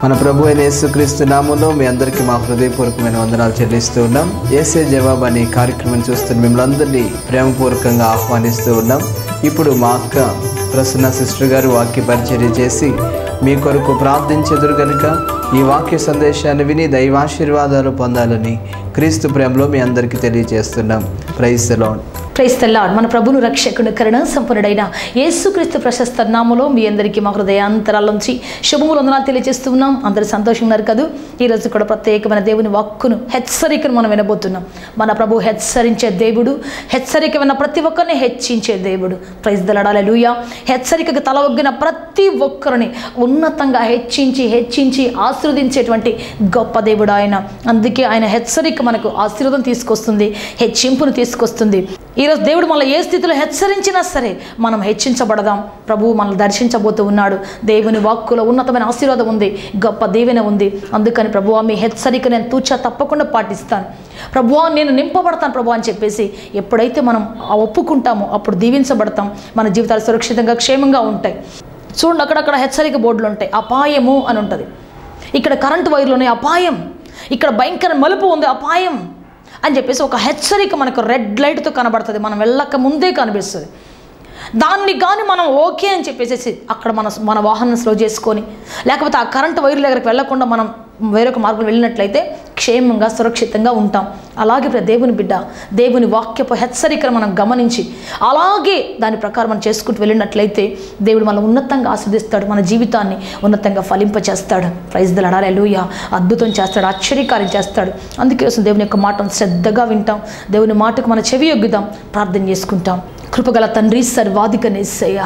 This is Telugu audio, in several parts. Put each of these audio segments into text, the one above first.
మన ప్రభు అయిన యేసుక్రీస్తు నామంలో మీ అందరికీ మా హృదయపూర్వకమైన వందనాలు చెల్లిస్తూ ఉన్నాం ఏసే జవాబ్ అనే కార్యక్రమం చూస్తున్న మిమ్మల్ని అందరినీ ప్రేమపూర్వకంగా ఆహ్వానిస్తూ ఉన్నాం ఇప్పుడు మా అక్క ప్రసన్న సిస్టర్ గారు వాక్య పరిచర్య చేసి మీ కొరకు ప్రార్థించెదురు కనుక ఈ వాక్య సందేశాన్ని విని దైవాశీర్వాదాలు పొందాలని క్రీస్తు ప్రేమలో మీ అందరికీ తెలియజేస్తున్నాం ప్రైస్ లాడ్ ప్రైస్ తెల్లాడ్ మన ప్రభును రక్షకుడు కరుణ సంపన్నుడైన యేసుక్రీస్తు ప్రశస్త నామలో మీ అందరికీ మా హృదయాంతరాల నుంచి శుభములు వందనాలు తెలియజేస్తున్నాం అందరూ సంతోషంగా ఉన్నారు కదా ఈరోజు కూడా ప్రత్యేకమైన దేవుని వాక్కును హెచ్చరికను మనం వినబోతున్నాం మన ప్రభు హెచ్చరించే దేవుడు హెచ్చరిక విన్న ప్రతి ఒక్కరిని హెచ్చించే దేవుడు ప్రైజ్ దలడాల లూయ హెచ్చరికకు తల ఒగ్గిన ప్రతి ఒక్కరిని ఉన్నతంగా హెచ్చించి హెచ్చించి ఆశీర్వదించేటువంటి గొప్ప దేవుడు ఆయన అందుకే ఆయన హెచ్చరిక మనకు ఆశీర్వాదం తీసుకొస్తుంది హెచ్చింపును తీసుకొస్తుంది ఈరోజు దేవుడు మనల్ని ఏ స్థితిలో హెచ్చరించినా సరే మనం హెచ్చించబడదాం ప్రభువు మనల్ని దర్శించబోతూ ఉన్నాడు దేవుని వాక్కులో ఉన్నతమైన ఆశీర్వాదం ఉంది గొప్ప దీవెన ఉంది అందుకని ప్రభువా మీ హెచ్చరిక నేను తూచా తప్పకుండా పాటిస్తాను ప్రభువా నేను నింపబడతాను ప్రభు అని చెప్పేసి ఎప్పుడైతే మనం ఆ ఒప్పుకుంటామో అప్పుడు దీవించబడతాం మన జీవితాలు సురక్షితంగా క్షేమంగా ఉంటాయి చూడండి అక్కడక్కడ హెచ్చరిక బోర్డులు ఉంటాయి అపాయము అని ఉంటుంది ఇక్కడ కరెంటు వైర్లోనే అపాయం ఇక్కడ భయంకర మలుపు ఉంది అపాయం అని చెప్పేసి ఒక హెచ్చరిక మనకు రెడ్ లైట్తో కనబడుతుంది మనం వెళ్ళక ముందే కనిపిస్తుంది దాన్ని కానీ మనం ఓకే అని చెప్పేసి అక్కడ మన మన వాహనం స్లో చేసుకొని లేకపోతే ఆ కరెంటు వైరు దగ్గరికి వెళ్ళకుండా మనం వేరొక మార్గం వెళ్ళినట్లయితే క్షేమంగా సురక్షితంగా ఉంటాం అలాగే ఇప్పుడు దేవుని బిడ్డ దేవుని వాక్యపు హెచ్చరికను మనం గమనించి అలాగే దాని ప్రకారం మనం చేసుకుంటూ వెళ్ళినట్లయితే దేవుడు మనం ఉన్నతంగా ఆస్వాదిస్తాడు మన జీవితాన్ని ఉన్నతంగా ఫలింపచేస్తాడు ప్రైజ్ దలడాలి లూయ అద్భుతం చేస్తాడు ఆశ్చర్యకార్యం చేస్తాడు అందుకే అసలు దేవుని యొక్క మాటను శ్రద్ధగా వింటాం దేవుని మాటకు మన చెవి యొగ్గుదాం ప్రార్థన చేసుకుంటాం కృపగల తండ్రి సర్వాధిక నిస్సయ్య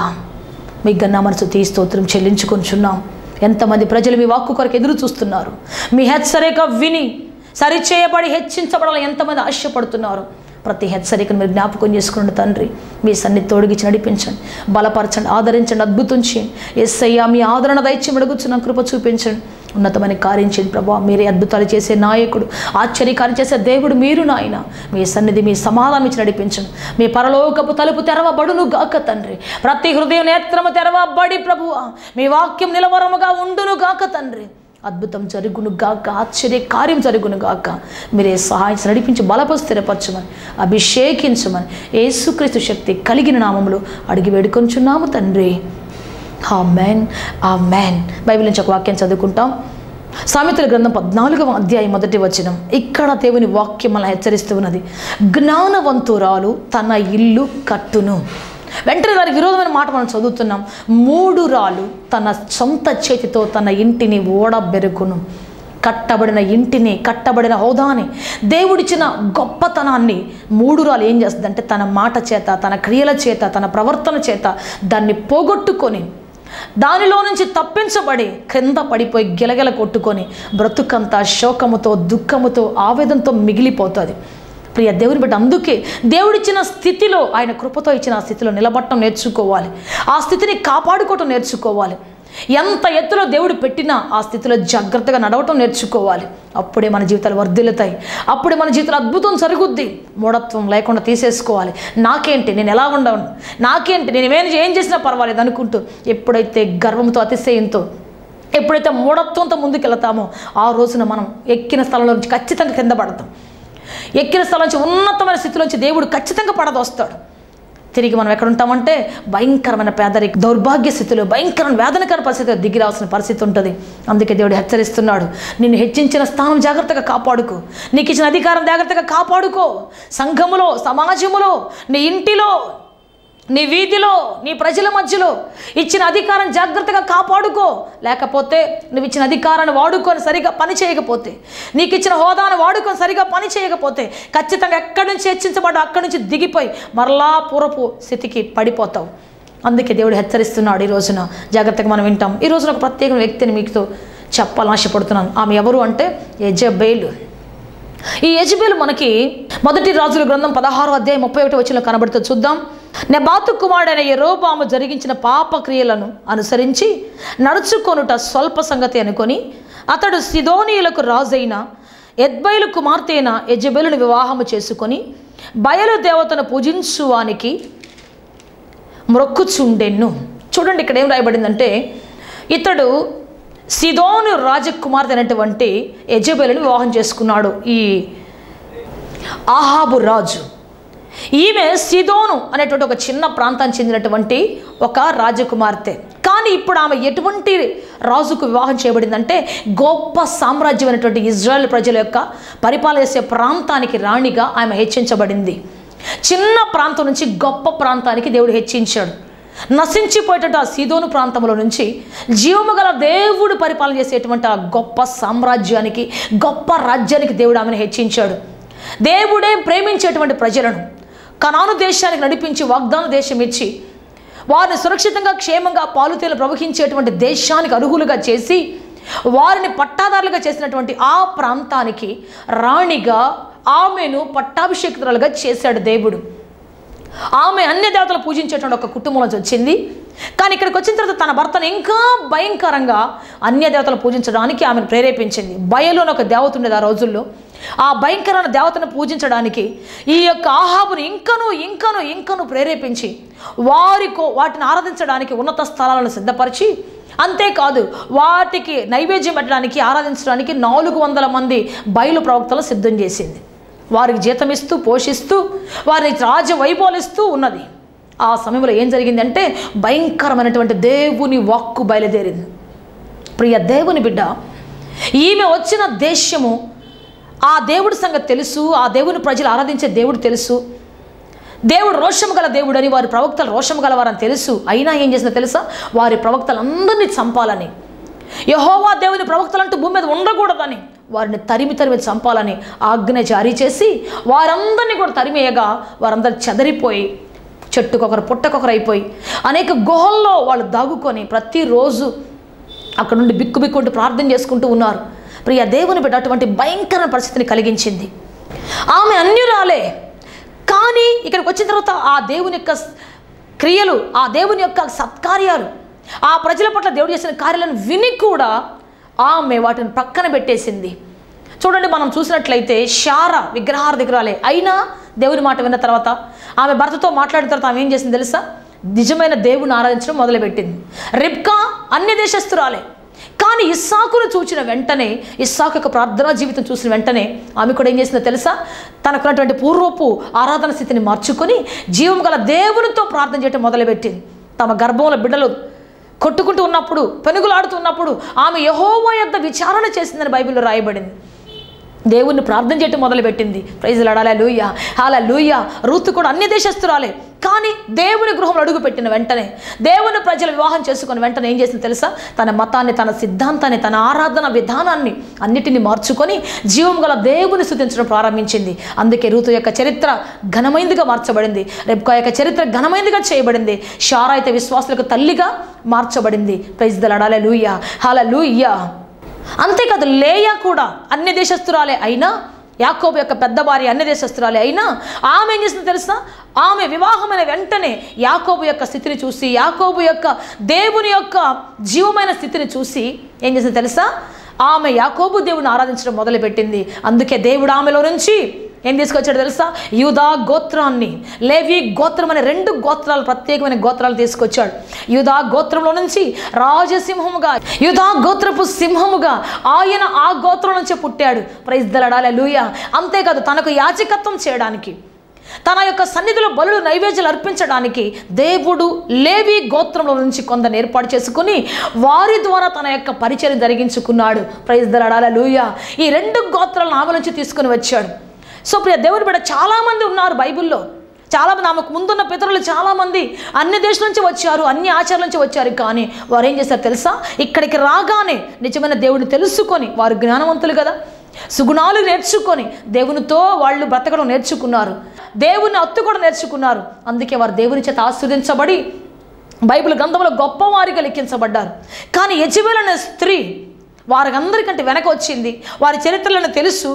మీ గన్నా మనసు తీ స్తోత్రం చెల్లించుకొంచున్నాం ఎంతమంది ప్రజలు మీ వాక్కు కొరకు ఎదురు చూస్తున్నారు మీ హెచ్చరిక విని సరిచేయబడి హెచ్చించబడాలని ఎంతమంది ఆశపడుతున్నారు ప్రతి హెచ్చరికను మీరు జ్ఞాపకం చేసుకున్న తండ్రి మీ సన్ని తోడిగిచ్చి నడిపించండి బలపరచండి ఆదరించండి అద్భుతం చేయండి ఎస్ఐయా మీ ఆదరణ దయచి మెడుగుచున్న కృప చూపించండి ఉన్నతమైన కార్యం చేయండి ప్రభా మీరే అద్భుతాలు చేసే నాయకుడు ఆశ్చర్యకార్యం చేసే దేవుడు మీరు నాయన మీ సన్నిధి మీ సమాధానం ఇచ్చి నడిపించండి మీ పరలోకపు తలుపు తెరవబడును గాక తండ్రి ప్రతి హృదయం నేత్రము తెరవబడి ప్రభువ మీ వాక్యం నిలవరముగా ఉండును గాక తండ్రి అద్భుతం జరుగును గాక ఆశ్చర్య కార్యం జరుగును గాక మీరే సహాయం నడిపించి బలప స్థిరపరచమని అభిషేకించమని యేసుక్రీస్తు శక్తి కలిగిన నామములు అడిగి వేడుకొంచున్నాము తండ్రి ఆ మ్యాన్ ఆ మ్యాన్ బైబిల్ నుంచి ఒక వాక్యం చదువుకుంటాం సామెతల గ్రంథం పద్నాలుగవ అధ్యాయం మొదటి వచనం ఇక్కడ దేవుని వాక్యం మనం హెచ్చరిస్తూ ఉన్నది జ్ఞానవంతురాలు తన ఇల్లు కట్టును వెంటనే దానికి విరోధమైన మాట మనం చదువుతున్నాం మూడు రాలు తన సొంత చేతితో తన ఇంటిని ఓడబెరుగును కట్టబడిన ఇంటిని కట్టబడిన హోదాని దేవుడిచ్చిన గొప్పతనాన్ని మూడు రాలు ఏం చేస్తుందంటే తన మాట చేత తన క్రియల చేత తన ప్రవర్తన చేత దాన్ని పోగొట్టుకొని దానిలో నుంచి తప్పించబడి క్రింద పడిపోయి గిలగిల కొట్టుకొని బ్రతుకంతా శోకముతో దుఃఖముతో ఆవేదనతో మిగిలిపోతుంది ప్రియ దేవుని బిడ్డ అందుకే దేవుడిచ్చిన స్థితిలో ఆయన కృపతో ఇచ్చిన ఆ స్థితిలో నిలబట్టం నేర్చుకోవాలి ఆ స్థితిని కాపాడుకోవటం నేర్చుకోవాలి ఎంత ఎత్తులో దేవుడు పెట్టినా ఆ స్థితిలో జాగ్రత్తగా నడవటం నేర్చుకోవాలి అప్పుడే మన జీవితాలు వర్ధిల్లుతాయి అప్పుడే మన జీవితాలు అద్భుతం జరుగుద్ది మూఢత్వం లేకుండా తీసేసుకోవాలి నాకేంటి నేను ఎలా ఉండను నాకేంటి నేను ఏం ఏం చేసినా పర్వాలేదు అనుకుంటూ ఎప్పుడైతే గర్వంతో అతిశయంతో ఎప్పుడైతే మూఢత్వంతో ముందుకు వెళతామో ఆ రోజున మనం ఎక్కిన స్థలంలో నుంచి ఖచ్చితంగా కింద పడతాం ఎక్కిన స్థలం నుంచి ఉన్నతమైన స్థితిలోంచి దేవుడు ఖచ్చితంగా పడదొస్తాడు తిరిగి మనం ఎక్కడ ఉంటామంటే భయంకరమైన పేదరిక దౌర్భాగ్య స్థితిలో భయంకరమైన వేదనకర పరిస్థితిలో దిగి రావాల్సిన పరిస్థితి ఉంటుంది అందుకే దేవుడు హెచ్చరిస్తున్నాడు నిన్ను హెచ్చించిన స్థానం జాగ్రత్తగా కాపాడుకో నీకు ఇచ్చిన అధికారం జాగ్రత్తగా కాపాడుకో సంఘములో సమాజములో నీ ఇంటిలో నీ వీధిలో నీ ప్రజల మధ్యలో ఇచ్చిన అధికారం జాగ్రత్తగా కాపాడుకో లేకపోతే నువ్వు ఇచ్చిన అధికారాన్ని వాడుకొని సరిగా పని చేయకపోతే నీకు ఇచ్చిన హోదాను వాడుకొని సరిగా పని చేయకపోతే ఖచ్చితంగా ఎక్కడి నుంచి హెచ్చించబడ్డా అక్కడి నుంచి దిగిపోయి మరలా పూర్వపు స్థితికి పడిపోతావు అందుకే దేవుడు హెచ్చరిస్తున్నాడు ఈ రోజున జాగ్రత్తగా మనం వింటాం ఈ రోజున ఒక ప్రత్యేక వ్యక్తిని మీతో చెప్పాలని ఆశపడుతున్నాను ఆమె ఎవరు అంటే యజబేలు ఈ యజబేలు మనకి మొదటి రాజుల గ్రంథం పదహారు అధ్యాయం ముప్పై ఒకటి వచ్చిన కనబడుతూ చూద్దాం నెబాతు కుమారుడైన ఎరోబాము జరిగించిన పాపక్రియలను అనుసరించి నడుచుకొనుట స్వల్ప సంగతి అనుకొని అతడు సిదోనీయులకు రాజైన ఎద్బైలు కుమార్తె అయిన యజబెలును వివాహము చేసుకొని బయలు దేవతను పూజించువానికి మ్రొక్కుచుండెన్ను చూడండి ఇక్కడ ఏం రాయబడిందంటే ఇతడు సిదోను రాజకుమార్తె అయినటువంటి యజబెలను వివాహం చేసుకున్నాడు ఈ ఆహాబు రాజు ఈమె సిదోను అనేటువంటి ఒక చిన్న ప్రాంతానికి చెందినటువంటి ఒక రాజకుమార్తె కానీ ఇప్పుడు ఆమె ఎటువంటి రాజుకు వివాహం చేయబడిందంటే గొప్ప సామ్రాజ్యం అయినటువంటి ఇజ్రాయెల్ ప్రజల యొక్క పరిపాలన చేసే ప్రాంతానికి రాణిగా ఆమె హెచ్చించబడింది చిన్న ప్రాంతం నుంచి గొప్ప ప్రాంతానికి దేవుడు హెచ్చించాడు నశించిపోయేటట్టు ఆ సీదోను ప్రాంతంలో నుంచి జీవము గల దేవుడు పరిపాలన చేసేటువంటి ఆ గొప్ప సామ్రాజ్యానికి గొప్ప రాజ్యానికి దేవుడు ఆమెను హెచ్చించాడు దేవుడే ప్రేమించేటువంటి ప్రజలను కనాను దేశానికి నడిపించి వాగ్దాన దేశం ఇచ్చి వారిని సురక్షితంగా క్షేమంగా పాలుతేలు ప్రవహించేటువంటి దేశానికి అర్హులుగా చేసి వారిని పట్టాదారులుగా చేసినటువంటి ఆ ప్రాంతానికి రాణిగా ఆమెను పట్టాభిషేకురాలుగా చేశాడు దేవుడు ఆమె అన్య దేవతలు పూజించేటువంటి ఒక కుటుంబం నుంచి వచ్చింది కానీ ఇక్కడికి వచ్చిన తర్వాత తన భర్తను ఇంకా భయంకరంగా అన్య దేవతలు పూజించడానికి ఆమెను ప్రేరేపించింది బయలు అని ఒక దేవత ఉండేది ఆ రోజుల్లో ఆ భయంకరమైన దేవతను పూజించడానికి ఈ యొక్క ఆహాబుని ఇంకను ఇంకను ఇంకను ప్రేరేపించి వారికో వాటిని ఆరాధించడానికి ఉన్నత స్థలాలను సిద్ధపరిచి అంతేకాదు వాటికి నైవేద్యం పెట్టడానికి ఆరాధించడానికి నాలుగు వందల మంది బయలు ప్రవక్తలు సిద్ధం చేసింది వారికి జీతం ఇస్తూ పోషిస్తూ వారిని రాజ్య వైభోలిస్తూ ఉన్నది ఆ సమయంలో ఏం జరిగిందంటే భయంకరమైనటువంటి దేవుని వాక్కు బయలుదేరింది ప్రియ దేవుని బిడ్డ ఈమె వచ్చిన దేశము ఆ దేవుడి సంగతి తెలుసు ఆ దేవుని ప్రజలు ఆరాధించే దేవుడు తెలుసు దేవుడు రోషము గల దేవుడని వారి ప్రవక్తలు రోషము గలవారని తెలుసు అయినా ఏం చేసిందో తెలుసా వారి ప్రవక్తలందరినీ చంపాలని యహోవా దేవుని ప్రవక్తలంటూ భూమి మీద ఉండకూడదని వారిని తరిమి తరిమి చంపాలని ఆజ్ఞ జారీ చేసి వారందరినీ కూడా తరిమేయగా వారందరూ చెదరిపోయి చెట్టుకొకరు పుట్టకొకరు అయిపోయి అనేక గుహల్లో వాళ్ళు దాగుకొని ప్రతిరోజు అక్కడ నుండి బిక్కు బిక్కుంటూ ప్రార్థన చేసుకుంటూ ఉన్నారు ప్రియ దేవుని బిడ్డ అటువంటి భయంకర పరిస్థితిని కలిగించింది ఆమె అన్యురాలే కానీ ఇక్కడికి వచ్చిన తర్వాత ఆ దేవుని యొక్క క్రియలు ఆ దేవుని యొక్క సత్కార్యాలు ఆ ప్రజల పట్ల దేవుడు చేసిన కార్యాలను విని కూడా ఆమె వాటిని పక్కన పెట్టేసింది చూడండి మనం చూసినట్లయితే శార విగ్రహార్థికురాలే అయినా దేవుని మాట విన్న తర్వాత ఆమె భర్తతో మాట్లాడిన తర్వాత ఆమె ఏం చేసింది తెలుసా నిజమైన దేవుని ఆరాధించడం మొదలుపెట్టింది రిబ్కా అన్య దేశస్తురాలే కానీ ఇస్సాకును చూచిన వెంటనే ఇస్సాకు యొక్క ప్రార్థనా జీవితం చూసిన వెంటనే ఆమె కూడా ఏం చేసిందో తెలుసా తనకున్నటువంటి పూర్వపు ఆరాధన స్థితిని మార్చుకొని జీవం గల దేవునితో ప్రార్థన చేయడం మొదలుపెట్టింది తమ గర్భంలో బిడ్డలు కొట్టుకుంటూ ఉన్నప్పుడు పెనుగులాడుతున్నప్పుడు ఆమె యహోవా యొద్ద విచారణ చేసిందని బైబిల్లో రాయబడింది దేవుణ్ణి ప్రార్థన చేయటం మొదలుపెట్టింది ప్రైజులు అడాలా లూయ హాలా లూయ రూతు కూడా అన్య దేశస్తురాలే కానీ దేవుని గృహంలో అడుగు పెట్టిన వెంటనే దేవుని ప్రజలు వివాహం చేసుకుని వెంటనే ఏం చేసింది తెలుసా తన మతాన్ని తన సిద్ధాంతాన్ని తన ఆరాధన విధానాన్ని అన్నిటిని మార్చుకొని జీవం గల దేవుని స్థుతించడం ప్రారంభించింది అందుకే రూతు యొక్క చరిత్ర ఘనమైందిగా మార్చబడింది రెబ్కా యొక్క చరిత్ర ఘనమైందిగా చేయబడింది షారా అయితే విశ్వాసులకు తల్లిగా మార్చబడింది ప్రైజ్ దలాడాలే లూయ హాల లూయ అంతేకాదు లేయా కూడా అన్య దేశస్తురాలే అయినా యాకోబు యొక్క పెద్ద భార్య అన్య దేశస్తురాలే అయినా ఆమె ఏం చేసింది తెలుసా ఆమె వివాహమైన వెంటనే యాకోబు యొక్క స్థితిని చూసి యాకోబు యొక్క దేవుని యొక్క జీవమైన స్థితిని చూసి ఏం చేసింది తెలుసా ఆమె యాకోబు దేవుని ఆరాధించడం మొదలుపెట్టింది అందుకే దేవుడు ఆమెలో నుంచి ఏం తీసుకొచ్చాడు తెలుసా యూదా గోత్రాన్ని లేవి గోత్రం అనే రెండు గోత్రాలు ప్రత్యేకమైన గోత్రాలు తీసుకొచ్చాడు యూదా గోత్రంలో నుంచి రాజసింహముగా యూదా గోత్రపు సింహముగా ఆయన ఆ గోత్రం నుంచి పుట్టాడు ప్రైజ్ దలడాలే లూయ అంతేకాదు తనకు యాచకత్వం చేయడానికి తన యొక్క సన్నిధిలో బలులు నైవేద్యాలు అర్పించడానికి దేవుడు లేవి గోత్రంలో నుంచి కొందరు ఏర్పాటు చేసుకుని వారి ద్వారా తన యొక్క పరిచయం జరిగించుకున్నాడు ప్రైజ్ దలడాల లూయ ఈ రెండు గోత్రాలను ఆమె నుంచి తీసుకుని వచ్చాడు సో ప్రియ దేవుని బిడ్డ చాలామంది ఉన్నారు బైబిల్లో చాలామంది ఆమెకు ముందున్న పితరులు చాలామంది అన్ని దేశం నుంచి వచ్చారు అన్ని ఆచారాల నుంచి వచ్చారు కానీ వారు ఏం చేశారు తెలుసా ఇక్కడికి రాగానే నిజమైన దేవుడిని తెలుసుకొని వారు జ్ఞానవంతులు కదా సుగుణాలు నేర్చుకొని దేవునితో వాళ్ళు బ్రతకడం నేర్చుకున్నారు దేవుని అత్తు కూడా నేర్చుకున్నారు అందుకే వారు దేవుని చేత ఆస్వాదించబడి బైబిల్ గ్రంథంలో గొప్పవారిగా లెక్కించబడ్డారు కానీ యజబెల్ అనే స్త్రీ వారందరికంటే వెనక వచ్చింది వారి చరిత్రలను తెలుసు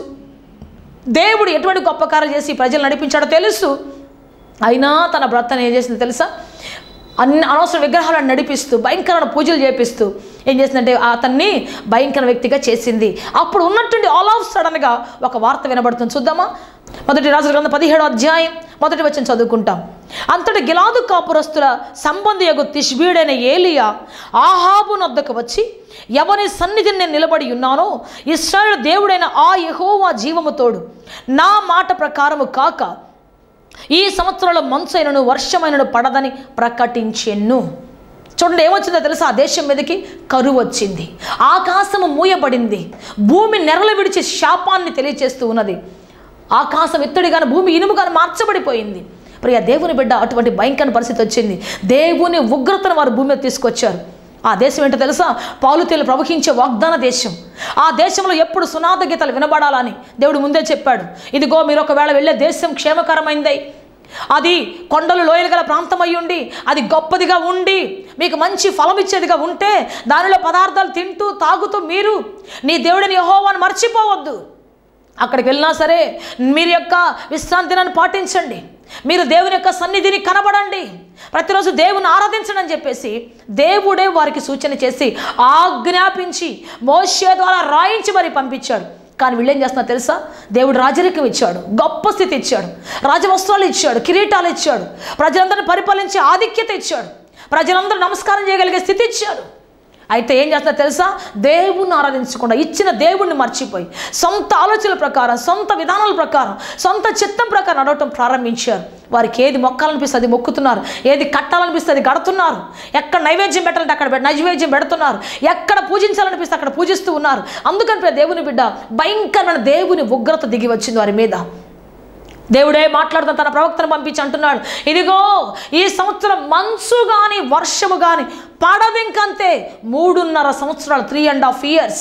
దేవుడు ఎటువంటి గొప్ప కార్యాలు చేసి ప్రజలు నడిపించాడో తెలుసు అయినా తన భర్తను ఏం చేసింది తెలుసా అన్ని అనవసర విగ్రహాలను నడిపిస్తూ భయంకరమైన పూజలు చేపిస్తూ ఏం చేసిందంటే అతన్ని భయంకర వ్యక్తిగా చేసింది అప్పుడు ఉన్నట్టుండి ఆల్ ఆఫ్ సడన్గా ఒక వార్త వినబడుతుంది చూద్దామా మొదటి రాజుల గ్రంథం పదిహేడో అధ్యాయం మొదటి వచ్చిన చదువుకుంటాం అంతటి గిలాదు కాపురస్తుల సంబంధి యొక్క తిష్బీడైన ఏలియా ఆహాబు నద్దకు వచ్చి ఎవరి సన్నిధిని నేను నిలబడి ఉన్నానో ఇస్రాయేల్ దేవుడైన ఆ యెహోవా జీవము తోడు నా మాట ప్రకారము కాక ఈ సంవత్సరంలో మంచైనను వర్షమైనను పడదని ప్రకటించెను చూడండి ఏమొచ్చిందో తెలుసా ఆ దేశం మీదకి కరువు వచ్చింది ఆకాశము మూయబడింది భూమి నెరలు విడిచి శాపాన్ని తెలియచేస్తూ ఉన్నది ఆకాశం ఎత్తడిగాను భూమి ఇనుముగాను మార్చబడిపోయింది ప్రియ దేవుని బిడ్డ అటువంటి భయంకర పరిస్థితి వచ్చింది దేవుని ఉగ్రతను వారు భూమి మీద తీసుకొచ్చారు ఆ దేశం ఏంటో తెలుసా పాలుతీలు ప్రవహించే వాగ్దాన దేశం ఆ దేశంలో ఎప్పుడు సునాద గీతాలు వినబడాలని దేవుడు ముందే చెప్పాడు ఇదిగో మీరు ఒకవేళ వెళ్ళే దేశం క్షేమకరమైందై అది కొండలు లోయలు గల ప్రాంతం అయి ఉండి అది గొప్పదిగా ఉండి మీకు మంచి ఫలం ఇచ్చేదిగా ఉంటే దానిలో పదార్థాలు తింటూ తాగుతూ మీరు నీ దేవుడిని యహోవాను మర్చిపోవద్దు అక్కడికి వెళ్ళినా సరే మీరు యొక్క విశ్రాంతి దినాన్ని పాటించండి మీరు దేవుని యొక్క సన్నిధిని కనబడండి ప్రతిరోజు దేవుని ఆరాధించండి అని చెప్పేసి దేవుడే వారికి సూచన చేసి ఆజ్ఞాపించి మోషే ద్వారా రాయించి మరి పంపించాడు కానీ వీళ్ళు ఏం చేస్తున్నా తెలుసా దేవుడు రాజరికం ఇచ్చాడు గొప్ప స్థితి ఇచ్చాడు రాజవస్త్రాలు ఇచ్చాడు కిరీటాలు ఇచ్చాడు ప్రజలందరిని పరిపాలించే ఆధిక్యత ఇచ్చాడు ప్రజలందరూ నమస్కారం చేయగలిగే స్థితి ఇచ్చాడు అయితే ఏం చేస్తున్నా తెలుసా దేవుణ్ణి ఆరాధించకుండా ఇచ్చిన దేవుణ్ణి మర్చిపోయి సొంత ఆలోచనల ప్రకారం సొంత విధానాల ప్రకారం సొంత చిత్తం ప్రకారం నడవటం ప్రారంభించారు వారికి ఏది మొక్కాలనిపిస్తే అది మొక్కుతున్నారు ఏది కట్టాలనిపిస్తే అది కడుతున్నారు ఎక్కడ నైవేద్యం పెట్టాలంటే అక్కడ పె- నైవేద్యం పెడుతున్నారు ఎక్కడ పూజించాలనిపిస్తే అక్కడ పూజిస్తూ ఉన్నారు అందుకని ప్రియ దేవుని బిడ్డ భయంకరమైన దేవుని ఉగ్రత దిగి వచ్చింది వారి మీద దేవుడే మాట్లాడుతూ తన ప్రవక్తను పంపించి అంటున్నాడు ఇదిగో ఈ సంవత్సరం మంచు కానీ వర్షము కానీ పడదింకంతే మూడున్నర సంవత్సరాలు త్రీ అండ్ హాఫ్ ఇయర్స్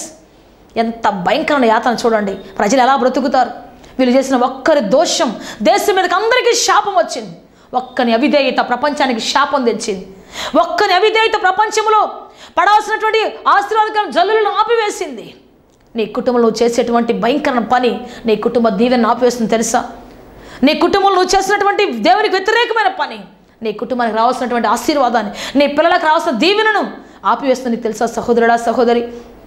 ఎంత భయంకరమైన యాతన చూడండి ప్రజలు ఎలా బ్రతుకుతారు వీళ్ళు చేసిన ఒక్కరి దోషం దేశం మీదకి అందరికీ శాపం వచ్చింది ఒక్కని అవిధేయత ప్రపంచానికి శాపం తెచ్చింది ఒక్కని అవిధేయత ప్రపంచంలో పడాల్సినటువంటి ఆశీర్వాదకరం జల్లులను ఆపివేసింది నీ కుటుంబంలో నువ్వు చేసేటువంటి భయంకరమైన పని నీ కుటుంబ దీవెన ఆపివేస్తుంది తెలుసా నీ కుటుంబంలో నువ్వు చేసినటువంటి దేవునికి వ్యతిరేకమైన పని నీ కుటుంబానికి రావాల్సినటువంటి ఆశీర్వాదాన్ని నీ పిల్లలకు రావాల్సిన దీవెనను ఆపివేస్తుంది నీకు తెలుసా సహోదరుడా సహోదరి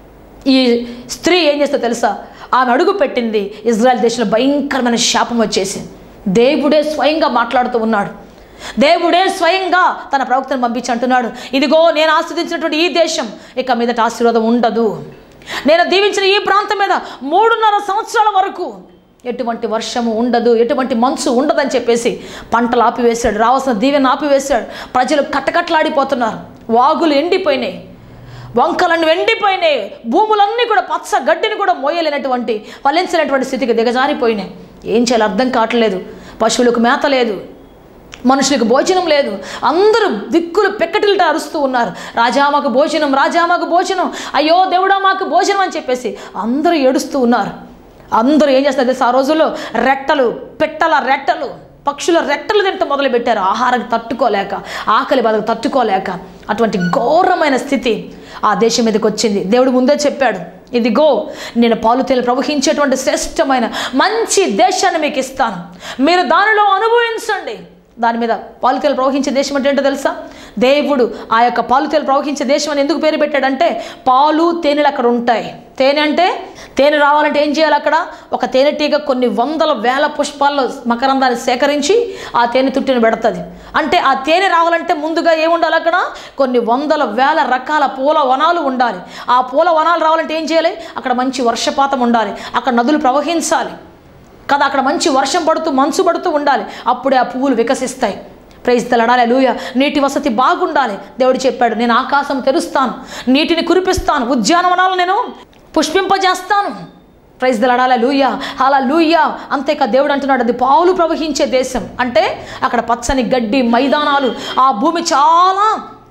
ఈ స్త్రీ ఏం చేస్తో తెలుసా ఆమె అడుగు పెట్టింది ఇజ్రాయెల్ దేశంలో భయంకరమైన శాపం వచ్చేసింది దేవుడే స్వయంగా మాట్లాడుతూ ఉన్నాడు దేవుడే స్వయంగా తన ప్రవక్తను పంపించి అంటున్నాడు ఇదిగో నేను ఆస్వాదించినటువంటి ఈ దేశం ఇక మీదట ఆశీర్వాదం ఉండదు నేను దీవించిన ఈ ప్రాంతం మీద మూడున్నర సంవత్సరాల వరకు ఎటువంటి వర్షము ఉండదు ఎటువంటి మంచు ఉండదని చెప్పేసి పంటలు ఆపివేశాడు రావాల్సిన దీవెన ఆపివేశాడు ప్రజలు కట్టకట్లాడిపోతున్నారు వాగులు ఎండిపోయినాయి వంకలన్నీ ఎండిపోయినాయి భూములన్నీ కూడా పచ్చ గడ్డిని కూడా మోయలేనటువంటి ఫలించినటువంటి స్థితికి దిగజారిపోయినాయి ఏం చేయాలి అర్థం కావట్లేదు పశువులకు మేత లేదు మనుషులకు భోజనం లేదు అందరూ దిక్కులు పెక్కటిల్ట అరుస్తూ ఉన్నారు రాజా మాకు భోజనం రాజా మాకు భోజనం అయ్యో దేవుడా మాకు భోజనం అని చెప్పేసి అందరూ ఏడుస్తూ ఉన్నారు అందరూ ఏం చేస్తారు తెలుసా ఆ రోజుల్లో రెట్టలు పెట్టల రెట్టలు పక్షుల రెట్టలు తింటూ మొదలుపెట్టారు ఆహారం తట్టుకోలేక ఆకలి బాధకు తట్టుకోలేక అటువంటి ఘోరమైన స్థితి ఆ దేశం మీదకి వచ్చింది దేవుడు ముందే చెప్పాడు ఇదిగో నేను పాలు తేలి ప్రవహించేటువంటి శ్రేష్టమైన మంచి దేశాన్ని మీకు ఇస్తాను మీరు దానిలో అనుభవించండి దాని మీద పాలుతేలు ప్రవహించే దేశం అంటే ఏంటో తెలుసా దేవుడు ఆ యొక్క పాలుతేలు ప్రవహించే దేశం అని ఎందుకు పేరు పెట్టాడంటే పాలు తేనెలు అక్కడ ఉంటాయి తేనె అంటే తేనె రావాలంటే ఏం చేయాలి అక్కడ ఒక తేనెటీగ కొన్ని వందల వేల పుష్పాల్లో మకరందాన్ని సేకరించి ఆ తేనె తుట్టిని పెడుతుంది అంటే ఆ తేనె రావాలంటే ముందుగా ఏముండాలి అక్కడ కొన్ని వందల వేల రకాల పూల వనాలు ఉండాలి ఆ పూల వనాలు రావాలంటే ఏం చేయాలి అక్కడ మంచి వర్షపాతం ఉండాలి అక్కడ నదులు ప్రవహించాలి కదా అక్కడ మంచి వర్షం పడుతూ మంచు పడుతూ ఉండాలి అప్పుడే ఆ పువ్వులు వికసిస్తాయి ప్రైజ్ తలడాలి లూయ నీటి వసతి బాగుండాలి దేవుడు చెప్పాడు నేను ఆకాశం తెరుస్తాను నీటిని కురిపిస్తాను ఉద్యానవనాలు నేను పుష్పింపజేస్తాను ప్రైజ్ దలడాల లూయ అలా లూయ అంతేకా దేవుడు అంటున్నాడు అది పాలు ప్రవహించే దేశం అంటే అక్కడ పచ్చని గడ్డి మైదానాలు ఆ భూమి చాలా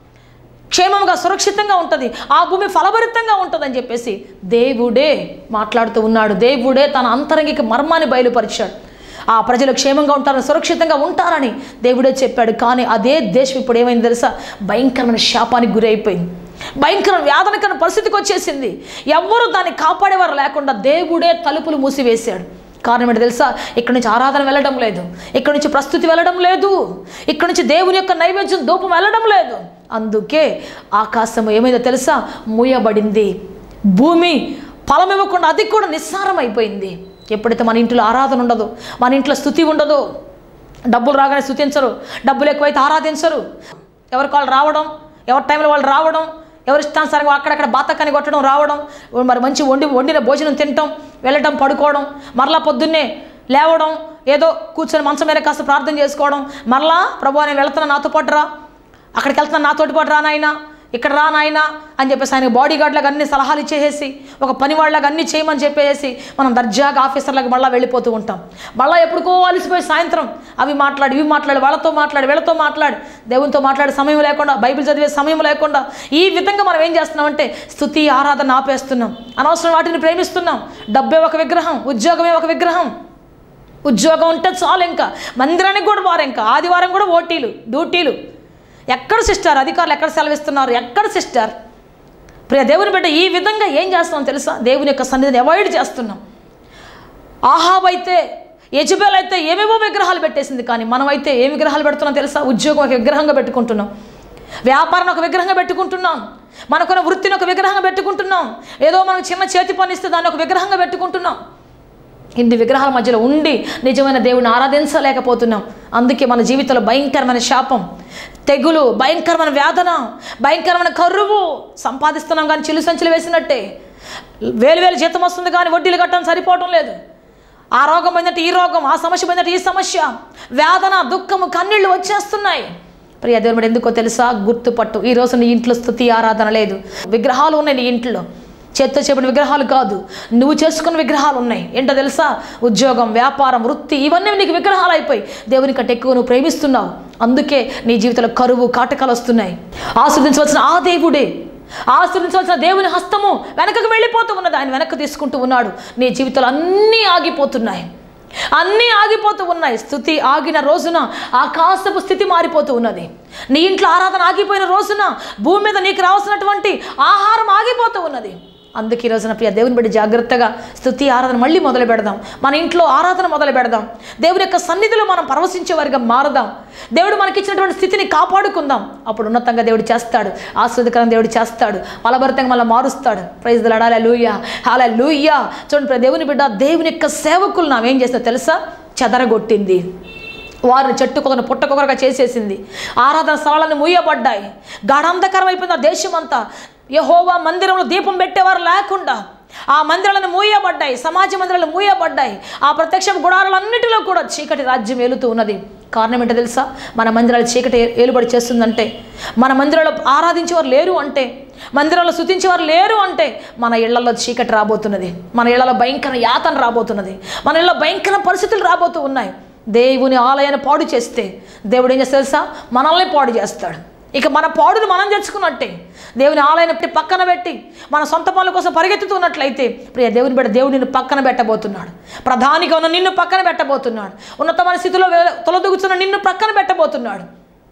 క్షేమంగా సురక్షితంగా ఉంటుంది ఆ భూమి ఫలభరితంగా ఉంటుందని చెప్పేసి దేవుడే మాట్లాడుతూ ఉన్నాడు దేవుడే తన అంతరంగిక మర్మాన్ని బయలుపరిచాడు ఆ ప్రజలు క్షేమంగా ఉంటారని సురక్షితంగా ఉంటారని దేవుడే చెప్పాడు కానీ అదే దేశం ఇప్పుడు ఏమైంది తెలుసా భయంకరమైన శాపానికి గురి అయిపోయింది భయంకర వ్యాధనకరమైన పరిస్థితికి వచ్చేసింది ఎవ్వరూ దాన్ని కాపాడేవారు లేకుండా దేవుడే తలుపులు మూసివేశాడు కారణం ఏంటో తెలుసా ఇక్కడ నుంచి ఆరాధన వెళ్ళడం లేదు ఇక్కడ నుంచి ప్రస్తుతి వెళ్ళడం లేదు ఇక్కడ నుంచి దేవుని యొక్క నైవేద్యం దూపం వెళ్ళడం లేదు అందుకే ఆకాశం ఏమైందో తెలుసా మూయబడింది భూమి ఫలం ఇవ్వకుండా అది కూడా నిస్సారం అయిపోయింది ఎప్పుడైతే మన ఇంట్లో ఆరాధన ఉండదో మన ఇంట్లో స్థుతి ఉండదో డబ్బులు రాగానే స్థుతించరు డబ్బులు ఎక్కువైతే ఆరాధించరు ఎవరికి వాళ్ళు రావడం ఎవరి టైంలో వాళ్ళు రావడం ఎవరి ఇష్టానుసారంగా అక్కడక్కడ బాతకాన్ని కొట్టడం రావడం మరి మంచి వండి వండిన భోజనం తినటం వెళ్ళటం పడుకోవడం మరలా పొద్దున్నే లేవడం ఏదో కూర్చొని మంచం మీద కాస్త ప్రార్థన చేసుకోవడం మరలా ప్రభు నేను వెళ్తున్నా నాతో పాటు రా అక్కడికి వెళ్తున్నా నాతోటి పాటు రా నాయనా ఇక్కడ రా నాయనా అని చెప్పేసి ఆయన బాడీ గార్డ్లకు అన్ని సలహాలు ఇచ్చేసేసి ఒక పని వాళ్ళకి అన్ని చేయమని చెప్పేసి మనం దర్జాగా ఆఫీసర్లకు మళ్ళీ వెళ్ళిపోతూ ఉంటాం మళ్ళీ ఎప్పుడుకో అలసిపోయి సాయంత్రం అవి మాట్లాడి ఇవి మాట్లాడి వాళ్ళతో మాట్లాడి వీళ్ళతో మాట్లాడి దేవునితో మాట్లాడే సమయం లేకుండా బైబిల్ చదివే సమయం లేకుండా ఈ విధంగా మనం ఏం చేస్తున్నామంటే స్థుతి ఆరాధన ఆపేస్తున్నాం అనవసరం వాటిని ప్రేమిస్తున్నాం డబ్బే ఒక విగ్రహం ఉద్యోగమే ఒక విగ్రహం ఉద్యోగం ఉంటే చాలు ఇంకా మందిరానికి కూడా వారు ఇంకా ఆదివారం కూడా ఓటీలు డ్యూటీలు ఎక్కడ సిస్టర్ అధికారులు ఎక్కడ సెలవిస్తున్నారు ఎక్కడ సిస్టర్ ప్రియ దేవుని బిడ్డ ఈ విధంగా ఏం చేస్తున్నాం తెలుసా దేవుని యొక్క సన్నిధిని అవాయిడ్ చేస్తున్నాం ఆహాబ్ అయితే యజబేల్ అయితే ఏమేమో విగ్రహాలు పెట్టేసింది కానీ మనమైతే ఏ విగ్రహాలు పెడుతున్నాం తెలుసా ఉద్యోగం ఒక విగ్రహంగా పెట్టుకుంటున్నాం వ్యాపారం ఒక విగ్రహంగా పెట్టుకుంటున్నాం మనకున్న వృత్తిని ఒక విగ్రహంగా పెట్టుకుంటున్నాం ఏదో మనం చిన్న చేతి పని ఇస్తే దాన్ని ఒక విగ్రహంగా పెట్టుకుంటున్నాం ఇన్ని విగ్రహాల మధ్యలో ఉండి నిజమైన దేవుని ఆరాధించలేకపోతున్నాం అందుకే మన జీవితంలో భయంకరమైన శాపం తెగులు భయంకరమైన వేదన భయంకరమైన కరువు సంపాదిస్తున్నాం కానీ చిల్లు సంచులు వేసినట్టే వేలు వేలు జీతం వస్తుంది కానీ వడ్డీలు కట్టడం సరిపోవటం లేదు ఆ రోగం పోయిందంటే ఈ రోగం ఆ సమస్య పోయిందంటే ఈ సమస్య వేదన దుఃఖము కన్నీళ్లు వచ్చేస్తున్నాయి ప్రియ దేవుడు ఎందుకో తెలుసా గుర్తుపట్టు ఈ రోజు నీ ఇంట్లో స్థుతి ఆరాధన లేదు విగ్రహాలు ఉన్నాయి నీ ఇంట్లో చేత్తో చెప్పిన విగ్రహాలు కాదు నువ్వు చేసుకున్న విగ్రహాలు ఉన్నాయి ఏంటో తెలుసా ఉద్యోగం వ్యాపారం వృత్తి ఇవన్నీ నీకు విగ్రహాలు అయిపోయి దేవుని కంటే ఎక్కువ నువ్వు ప్రేమిస్తున్నావు అందుకే నీ జీవితంలో కరువు కాటకాలు వస్తున్నాయి ఆస్వాదించవలసిన ఆ దేవుడే ఆశ్రయించవలసిన దేవుని హస్తము వెనకకు వెళ్ళిపోతూ ఉన్నది ఆయన వెనక్కి తీసుకుంటూ ఉన్నాడు నీ జీవితంలో అన్నీ ఆగిపోతున్నాయి అన్నీ ఆగిపోతూ ఉన్నాయి స్థుతి ఆగిన రోజున ఆకాశపు స్థితి మారిపోతూ ఉన్నది నీ ఇంట్లో ఆరాధన ఆగిపోయిన రోజున భూమి మీద నీకు రావాల్సినటువంటి ఆహారం ఆగిపోతూ ఉన్నది అందుకే ఈ రోజున ప్రియ దేవుని బట్టి జాగ్రత్తగా స్థుతి ఆరాధన మళ్ళీ మొదలు పెడదాం మన ఇంట్లో ఆరాధన మొదలు పెడదాం దేవుని యొక్క సన్నిధిలో మనం పరవశించే వారిగా మారదాం దేవుడు మనకిచ్చినటువంటి స్థితిని కాపాడుకుందాం అప్పుడు ఉన్నతంగా దేవుడు చేస్తాడు ఆస్వాదకరంగా దేవుడు చేస్తాడు ఫలభరితంగా మళ్ళీ మారుస్తాడు ప్రైజ్ లడాల లూయ హాల లూయ చూడండి ప్రియ దేవుని బిడ్డ దేవుని యొక్క సేవకులు నావేం చేస్తా తెలుసా చెదరగొట్టింది వారిని చెట్టుకొకరు పుట్టకొకరుగా చేసేసింది ఆరాధన స్థలాలను మూయబడ్డాయి గాఢాంధకరం అయిపోయింది ఆ దేశం అంతా యహోవా మందిరంలో దీపం పెట్టేవారు లేకుండా ఆ మందిరాలను మూయబడ్డాయి సమాజ మందిరాలు మూయబడ్డాయి ఆ ప్రత్యక్ష గుడారాలన్నిటిలో కూడా చీకటి రాజ్యం ఏలుతూ ఉన్నది కారణం ఏంటో తెలుసా మన మందిరాలు చీకటి ఏ- ఏలుబడి చేస్తుందంటే మన మందిరాల్లో ఆరాధించేవారు లేరు అంటే మందిరాల్లో స్థుతించేవారు లేరు అంటే మన ఇళ్లలో చీకటి రాబోతున్నది మన ఇళ్లలో భయంకర యాతన రాబోతున్నది మన ఇళ్ళలో భయంకర పరిస్థితులు రాబోతూ ఉన్నాయి దేవుని ఆలయాన్ని పాడు చేస్తే దేవుడు ఏం చేస్తాడు తెలుసా మనల్ని పాడు చేస్తాడు ఇక మన పాడును మనం తెచ్చుకున్నట్టే దేవుని ఆలయాన్ని పెట్టి పక్కన పెట్టి మన సొంత పనుల కోసం పరిగెత్తుతున్నట్లయితే ప్రియ దేవుని బిడ్డ దేవుడు నిన్ను పక్కన పెట్టబోతున్నాడు ప్రధానిగా ఉన్న నిన్ను పక్కన పెట్టబోతున్నాడు ఉన్నతమైన స్థితిలో వె- తొలదూగుతున్న నిన్ను పక్కన పెట్టబోతున్నాడు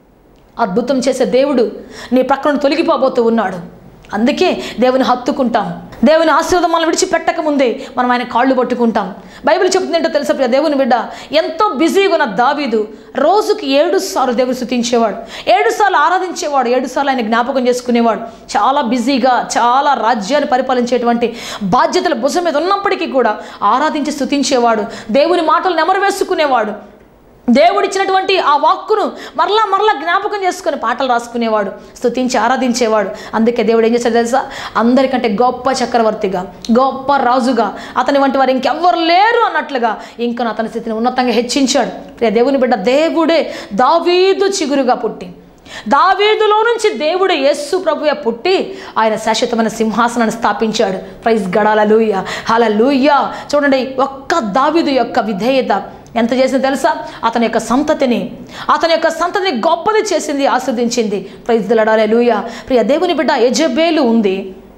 అద్భుతం చేసే దేవుడు నీ ప్రక్కన తొలగిపోబోతూ ఉన్నాడు అందుకే దేవుని హత్తుకుంటాం దేవుని ఆశీర్వాదం మనం విడిచిపెట్టక ముందే మనం ఆయన కాళ్ళు పట్టుకుంటాం బైబిల్ చెప్తుంది ఏంటో తెలుసా ప్రియ దేవుని బిడ్డ ఎంతో బిజీగా ఉన్న దావీదు రోజుకి ఏడు సార్లు దేవుని స్థుతించేవాడు ఏడు సార్లు ఆరాధించేవాడు ఏడు సార్లు ఆయన జ్ఞాపకం చేసుకునేవాడు చాలా బిజీగా చాలా రాజ్యాన్ని పరిపాలించేటువంటి బాధ్యతల భుజం మీద ఉన్నప్పటికీ కూడా ఆరాధించి స్థుతించేవాడు దేవుని మాటలు నెమరు వేసుకునేవాడు దేవుడిచ్చినటువంటి ఆ వాక్కును మరలా మరలా జ్ఞాపకం చేసుకుని పాటలు రాసుకునేవాడు స్తుతించి ఆరాధించేవాడు అందుకే దేవుడు ఏం చేశాడు తెలుసా అందరికంటే గొప్ప చక్రవర్తిగా గొప్ప రాజుగా అతని వంటి వారు ఇంకెవ్వరు లేరు అన్నట్లుగా ఇంకా అతని స్థితిని ఉన్నతంగా హెచ్చించాడు ప్రియ దేవుని బిడ్డ దేవుడే దావీదు చిగురుగా పుట్టి దావీదులో నుంచి దేవుడు యేసు ప్రభువే పుట్టి ఆయన శాశ్వతమైన సింహాసనాన్ని స్థాపించాడు ప్రైజ్ గడాల లూయ హల చూడండి ఒక్క దావీదు యొక్క విధేయత ఎంత చేసింది తెలుసా అతని యొక్క సంతతిని అతని యొక్క సంతతిని గొప్పది చేసింది ఆస్వాదించింది ప్రైజ్ లడాలే లూయ ప్రియ దేవుని బిడ్డ యజబేలు ఉంది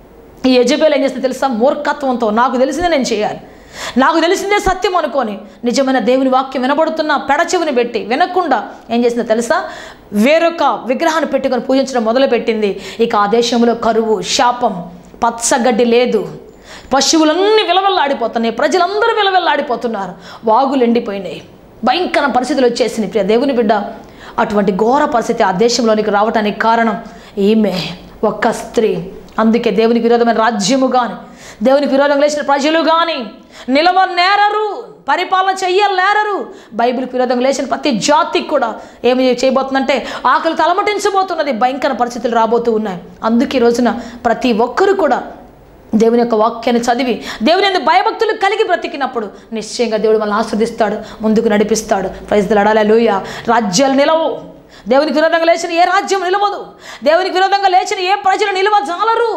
ఈ యజబేలు ఏం చేస్తుంది తెలుసా మూర్ఖత్వంతో నాకు తెలిసిందే నేను చేయాలి నాకు తెలిసిందే సత్యం అనుకొని నిజమైన దేవుని వాక్యం వినబడుతున్న పెడచెవిని పెట్టి వినకుండా ఏం చేసిందో తెలుసా వేరొక విగ్రహాన్ని పెట్టుకొని పూజించడం మొదలుపెట్టింది ఇక ఆ దేశంలో కరువు శాపం పచ్చగడ్డి లేదు పశువులన్నీ విలవెల్లాడిపోతున్నాయి ప్రజలందరూ విలవెల్లాడిపోతున్నారు వాగులు ఎండిపోయినాయి భయంకర పరిస్థితులు వచ్చేసినాయి ప్రియ దేవుని బిడ్డ అటువంటి ఘోర పరిస్థితి ఆ దేశంలోనికి రావటానికి కారణం ఈమె ఒక్క స్త్రీ అందుకే దేవునికి విరోధమైన రాజ్యము కానీ దేవునికి విరోధంగా లేచిన ప్రజలు కానీ నిలవనేరరు పరిపాలన చెయ్యలేరరు బైబిల్కి విరోధంగా లేచిన ప్రతి జాతికి కూడా ఏమి చేయబోతుందంటే ఆకలి తలమటించబోతున్నది భయంకర పరిస్థితులు రాబోతూ ఉన్నాయి అందుకే ఈ రోజున ప్రతి ఒక్కరు కూడా దేవుని యొక్క వాక్యాన్ని చదివి దేవుని యొక్క భయభక్తులు కలిగి బ్రతికినప్పుడు నిశ్చయంగా దేవుడు మనల్ని ఆస్వాదిస్తాడు ముందుకు నడిపిస్తాడు ప్రైజ్లు అడాలూయ రాజ్యాలు నిలవు దేవునికి విరోధంగా లేచిన ఏ రాజ్యం నిలవదు దేవునికి విరోధంగా లేచిన ఏ ప్రజలు నిలవ జాలరు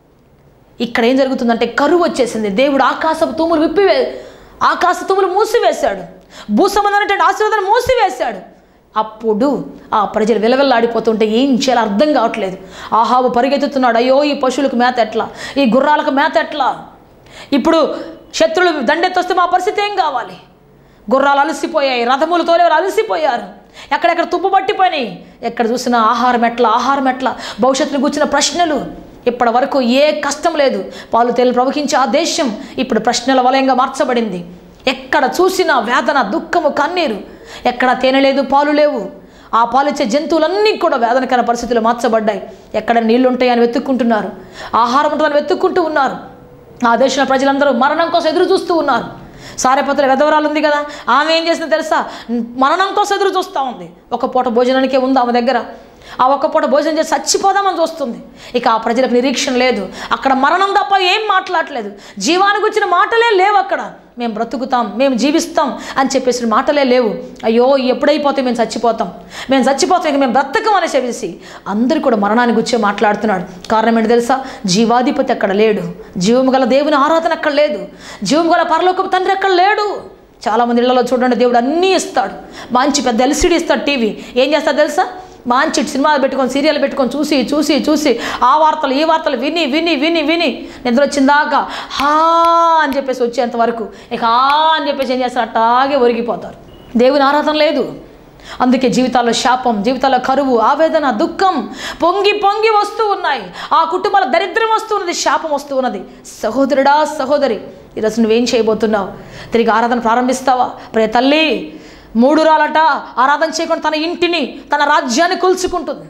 ఇక్కడ ఏం జరుగుతుందంటే కరువు వచ్చేసింది దేవుడు ఆకాశపు తూములు విప్పివే ఆకాశ తూములు మూసివేశాడు భూసంబంధమైనటువంటి ఆశీర్వాదాన్ని మూసివేశాడు అప్పుడు ఆ ప్రజలు విలవిల్లాడిపోతుంటే ఏం చేయాలో అర్థం కావట్లేదు ఆహాబు పరిగెత్తుతున్నాడు అయ్యో ఈ పశువులకు మేత ఎట్లా ఈ గుర్రాలకు మేత ఎట్లా ఇప్పుడు శత్రులు దండెత్తొస్తే మా పరిస్థితి ఏం కావాలి గుర్రాలు అలసిపోయాయి రథములు తోలేవారు అలసిపోయారు ఎక్కడెక్కడ తుప్పు పట్టిపోయినాయి ఎక్కడ చూసినా ఆహారం ఎట్లా ఆహారం ఎట్లా భవిష్యత్తును కూర్చున్న ప్రశ్నలు ఇప్పటి వరకు ఏ కష్టం లేదు పాలు తేలి ప్రవహించే ఆ దేశం ఇప్పుడు ప్రశ్నల వలయంగా మార్చబడింది ఎక్కడ చూసినా వేదన దుఃఖము కన్నీరు ఎక్కడ తేనె లేదు పాలు లేవు ఆ పాలిచ్చే జంతువులన్నీ కూడా వేదనకర పరిస్థితులు మార్చబడ్డాయి ఎక్కడ నీళ్లు ఉంటాయని వెతుక్కుంటున్నారు ఆహారం ఉంటుందని వెతుక్కుంటూ ఉన్నారు ఆ దేశంలో ప్రజలందరూ మరణం కోసం ఎదురు చూస్తూ ఉన్నారు సారేపత్ర వెధవరాలు ఉంది కదా ఆమె ఏం చేసిందో తెలుసా మరణం కోసం ఎదురు చూస్తూ ఉంది ఒక పూట భోజనానికే ఉంది ఆమె దగ్గర ఆ ఒక్క పూట భోజనం చేసి చచ్చిపోదామని చూస్తుంది ఇక ఆ ప్రజలకు నిరీక్షణ లేదు అక్కడ మరణం తప్ప ఏం మాట్లాడలేదు జీవానికి వచ్చిన మాటలే లేవు అక్కడ మేము బ్రతుకుతాం మేము జీవిస్తాం అని చెప్పేసిన మాటలే లేవు అయ్యో ఎప్పుడైపోతే మేము చచ్చిపోతాం మేము చచ్చిపోతాం ఇక మేము బ్రతకం అని చెప్పేసి అందరూ కూడా మరణాన్ని గుచ్చే మాట్లాడుతున్నాడు కారణం ఏంటి తెలుసా జీవాధిపతి అక్కడ లేడు జీవము గల దేవుని ఆరాధన అక్కడ లేదు జీవము గల పరలోకపు తండ్రి అక్కడ లేడు చాలామంది ఇళ్లలో చూడండి దేవుడు అన్నీ ఇస్తాడు మంచి పెద్ద ఎల్సిడి ఇస్తాడు టీవీ ఏం చేస్తాడు తెలుసా మంచి సినిమాలు పెట్టుకొని సీరియల్ పెట్టుకొని చూసి చూసి చూసి ఆ వార్తలు ఈ వార్తలు విని విని విని విని నిద్ర వచ్చిందాక హా అని చెప్పేసి వచ్చేంత వరకు ఇక ఆ అని చెప్పేసి ఏం చేస్తారు అట్టాగే ఒరిగిపోతారు దేవుని ఆరాధన లేదు అందుకే జీవితాల్లో శాపం జీవితాల్లో కరువు ఆవేదన దుఃఖం పొంగి పొంగి వస్తూ ఉన్నాయి ఆ కుటుంబాల దరిద్రం వస్తూ ఉన్నది శాపం వస్తూ ఉన్నది సహోదరుడా సహోదరి ఈరోజు నువ్వేం చేయబోతున్నావు తిరిగి ఆరాధన ప్రారంభిస్తావా ప్రియ తల్లి మూడు రాలట ఆరాధన చేయకుండా తన ఇంటిని తన రాజ్యాన్ని కూల్చుకుంటుంది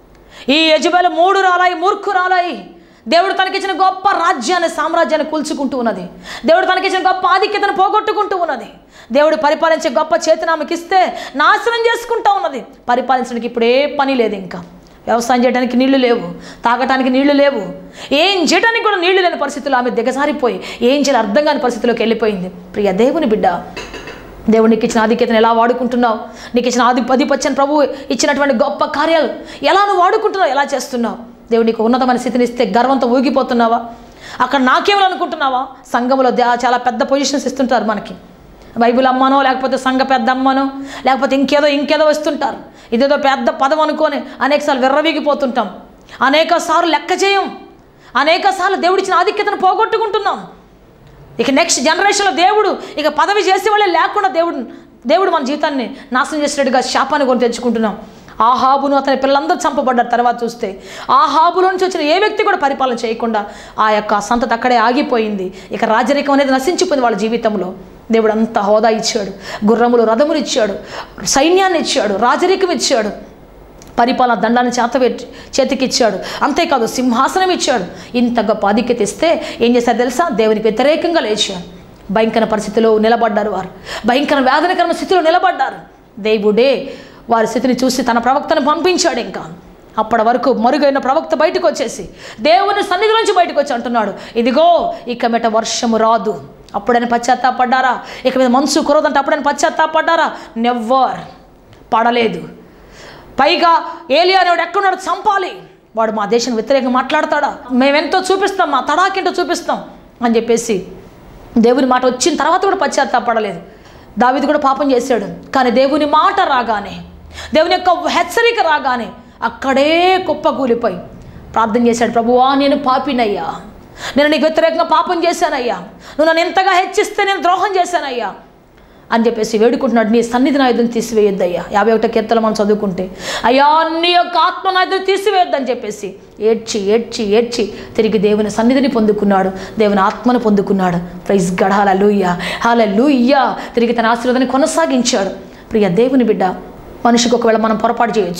ఈ యజబెల మూడు రాలాయి మూర్ఖురాలాయి దేవుడు తనకిచ్చిన గొప్ప రాజ్యాన్ని సామ్రాజ్యాన్ని కూల్చుకుంటూ ఉన్నది దేవుడు తనకిచ్చిన గొప్ప ఆధిక్యతను పోగొట్టుకుంటూ ఉన్నది దేవుడు పరిపాలించే గొప్ప చేతిని ఆమెకి ఇస్తే నాశనం చేసుకుంటూ ఉన్నది పరిపాలించడానికి ఇప్పుడు ఏ పని లేదు ఇంకా వ్యవసాయం చేయడానికి నీళ్లు లేవు తాగటానికి నీళ్లు లేవు ఏం చేయడానికి కూడా నీళ్లు లేని పరిస్థితుల్లో ఆమె దిగజారిపోయి ఏం చేయాలి అర్థం కాని పరిస్థితిలోకి వెళ్ళిపోయింది ప్రియ దేవుని బిడ్డ దేవుడు నీకు ఇచ్చిన ఆధిక్యతను ఎలా వాడుకుంటున్నావు నీకు ఇచ్చిన ఆది అధిపత్యం ప్రభు ఇచ్చినటువంటి గొప్ప కార్యాలు ఎలా నువ్వు వాడుకుంటున్నావు ఎలా చేస్తున్నావు దేవుడు నీకు ఉన్నతమైన స్థితిని ఇస్తే గర్వంతో ఊగిపోతున్నావా అక్కడ నాకేమని అనుకుంటున్నావా సంఘంలో దే- చాలా పెద్ద పొజిషన్స్ ఇస్తుంటారు మనకి బైబిల్ అమ్మనో లేకపోతే సంఘ పెద్ద అమ్మనో లేకపోతే ఇంకేదో ఇంకేదో వస్తుంటారు ఇదేదో పెద్ద పదం అనుకొని అనేకసార్లు విర్రవీగిపోతుంటాం అనేక సార్లు లెక్క చేయం అనేక సార్లు దేవుడిచ్చిన ఆధిక్యతను పోగొట్టుకుంటున్నాం ఇక నెక్స్ట్ జనరేషన్లో దేవుడు ఇక పదవి చేసే వాళ్ళే లేకుండా దేవుడు దేవుడు మన జీవితాన్ని నాశనం చేసినట్టుగా శాపాన్ని కొని తెచ్చుకుంటున్నాం ఆహాబును అతని పిల్లలందరూ చంపబడ్డారు తర్వాత చూస్తే ఆహాబులో నుంచి వచ్చిన ఏ వ్యక్తి కూడా పరిపాలన చేయకుండా ఆ యొక్క సంతతి అక్కడే ఆగిపోయింది ఇక రాజరికం అనేది నశించిపోయింది వాళ్ళ జీవితంలో దేవుడు అంత హోదా ఇచ్చాడు గుర్రములు రథములు ఇచ్చాడు సైన్యాన్ని ఇచ్చాడు రాజరికం ఇచ్చాడు పరిపాలన దండాన్ని చేతబెట్టి చేతికిచ్చాడు అంతేకాదు సింహాసనం ఇచ్చాడు ఇంత గొప్ప ఆధిక్యత ఇస్తే ఏం చేశారు తెలుసా దేవునికి వ్యతిరేకంగా లేచారు భయంకర పరిస్థితిలో నిలబడ్డారు వారు భయంకర వేదనకరమైన స్థితిలో నిలబడ్డారు దేవుడే వారి స్థితిని చూసి తన ప్రవక్తను పంపించాడు ఇంకా అప్పటి వరకు మరుగైన ప్రవక్త బయటకు వచ్చేసి దేవుని సన్నిధి నుంచి బయటకు వచ్చి అంటున్నాడు ఇదిగో ఇక మెట వర్షము రాదు అప్పుడైనా పశ్చాత్తాపడ్డారా ఇక మీద మనసు కురదంటే అప్పుడైనా పశ్చాత్తాపడ్డారా నెవ్వర్ పడలేదు పైగా ఏలియా అనేవాడు ఎక్కడున్నాడు చంపాలి వాడు మా దేశం వ్యతిరేకంగా మాట్లాడతాడా మేమెంతో చూపిస్తాం మా తడాకేంటో చూపిస్తాం అని చెప్పేసి దేవుని మాట వచ్చిన తర్వాత కూడా పశ్చాత్తాపడలేదు దావిది కూడా పాపం చేశాడు కానీ దేవుని మాట రాగానే దేవుని యొక్క హెచ్చరిక రాగానే అక్కడే కుప్పకూలిపోయి ప్రార్థన చేశాడు ప్రభువా నేను పాపినయ్యా నేను నీకు వ్యతిరేకంగా పాపం చేశానయ్యా నువ్వు నన్ను ఎంతగా హెచ్చిస్తే నేను ద్రోహం చేశానయ్యా అని చెప్పేసి వేడుకుంటున్నాడు నీ సన్నిధి నా ఎదురు తీసివేయొద్దయ్యా యాభై ఒకటో కీర్తన మనం చదువుకుంటే అయ్యా నీ యొక్క ఆత్మ నా ఎదురు తీసివేయొద్దని చెప్పేసి ఏడ్చి ఏడ్చి ఏడ్చి తిరిగి దేవుని సన్నిధిని పొందుకున్నాడు దేవుని ఆత్మను పొందుకున్నాడు ప్రైజ్ గడ హాల లూయ్య హాల లూయ్య తిరిగి తన ఆశీర్వాదాన్ని కొనసాగించాడు ప్రియ దేవుని బిడ్డ మనిషికి ఒకవేళ మనం పొరపాటు చేయొచ్చు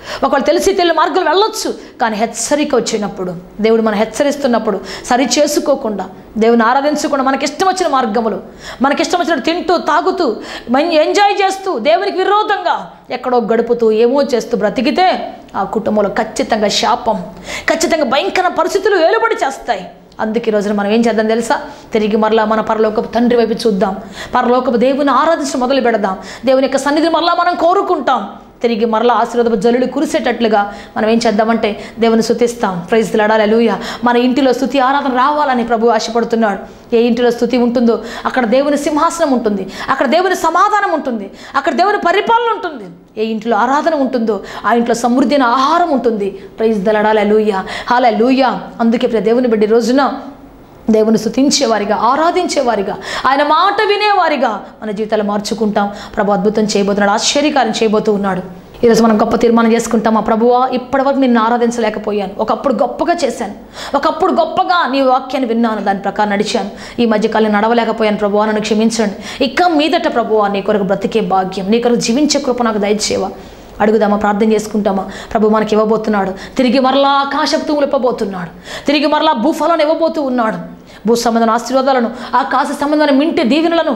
ఒకవేళ తెలిసి తెలియని మార్గం వెళ్ళొచ్చు కానీ హెచ్చరిక వచ్చినప్పుడు దేవుడు మనం హెచ్చరిస్తున్నప్పుడు సరి చేసుకోకుండా దేవుని ఆరాధించకుండా మనకి ఇష్టం వచ్చిన మార్గములు మనకి ఇష్టం వచ్చినట్టు తింటూ తాగుతూ మంచి ఎంజాయ్ చేస్తూ దేవునికి విరోధంగా ఎక్కడో గడుపుతూ ఏమో చేస్తూ బ్రతికితే ఆ కుటుంబంలో ఖచ్చితంగా శాపం ఖచ్చితంగా భయంకర పరిస్థితులు వేలుబడి చేస్తాయి అందుకే ఈ రోజున మనం ఏం చేద్దాం తెలుసా తిరిగి మరలా మన పరలోకపు తండ్రి వైపు చూద్దాం పరలోకపు దేవుని ఆరాధించడం మొదలు పెడదాం దేవుని యొక్క సన్నిధిని మరలా మనం కోరుకుంటాం తిరిగి మరలా ఆశీర్వాదపు జల్లులు కురిసేటట్లుగా మనం ఏం చేద్దామంటే దేవుని స్థుతిస్తాం ప్రైజ్ లూయ మన ఇంటిలో స్థుతి ఆరాధన రావాలని ప్రభు ఆశపడుతున్నాడు ఏ ఇంటిలో స్థుతి ఉంటుందో అక్కడ దేవుని సింహాసనం ఉంటుంది అక్కడ దేవుని సమాధానం ఉంటుంది అక్కడ దేవుని పరిపాలన ఉంటుంది ఏ ఇంట్లో ఆరాధన ఉంటుందో ఆ ఇంట్లో సమృద్ధి అయిన ఆహారం ఉంటుంది ప్రైజ్ దలడాల లూయ హాల లూయ అందుకే ప్రియ దేవుని బిడ్డ ఈ రోజున దేవుని స్థుతించేవారిగా ఆరాధించేవారిగా ఆయన మాట వినేవారిగా మన జీవితాలు మార్చుకుంటాం ప్రభు అద్భుతం చేయబోతున్నాడు ఆశ్చర్యకారం చేయబోతూ ఉన్నాడు ఈరోజు మనం గొప్ప తీర్మానం చేసుకుంటాం ఆ ప్రభువా ఇప్పటివరకు నిన్ను ఆరాధించలేకపోయాను ఒకప్పుడు గొప్పగా చేశాను ఒకప్పుడు గొప్పగా నీ వాక్యాన్ని విన్నాను దాని ప్రకారం నడిచాను ఈ మధ్యకాలం నడవలేకపోయాను ప్రభువా నన్ను క్షమించండి ఇక మీదట ప్రభువా నీ కొరకు బ్రతికే భాగ్యం నీ కొరకు జీవించే కృప నాకు దయచేవా అడుగుదామా ప్రార్థన చేసుకుంటామా ప్రభు మనకి ఇవ్వబోతున్నాడు తిరిగి మరలా ఆకాశపు తూములు ఇవ్వబోతున్నాడు తిరిగి మరలా భూఫలాన్ని ఇవ్వబోతూ ఉన్నాడు భూ సంబంధమైన ఆశీర్వాదాలను ఆకాశ సంబంధమైన మింటి దీవెనలను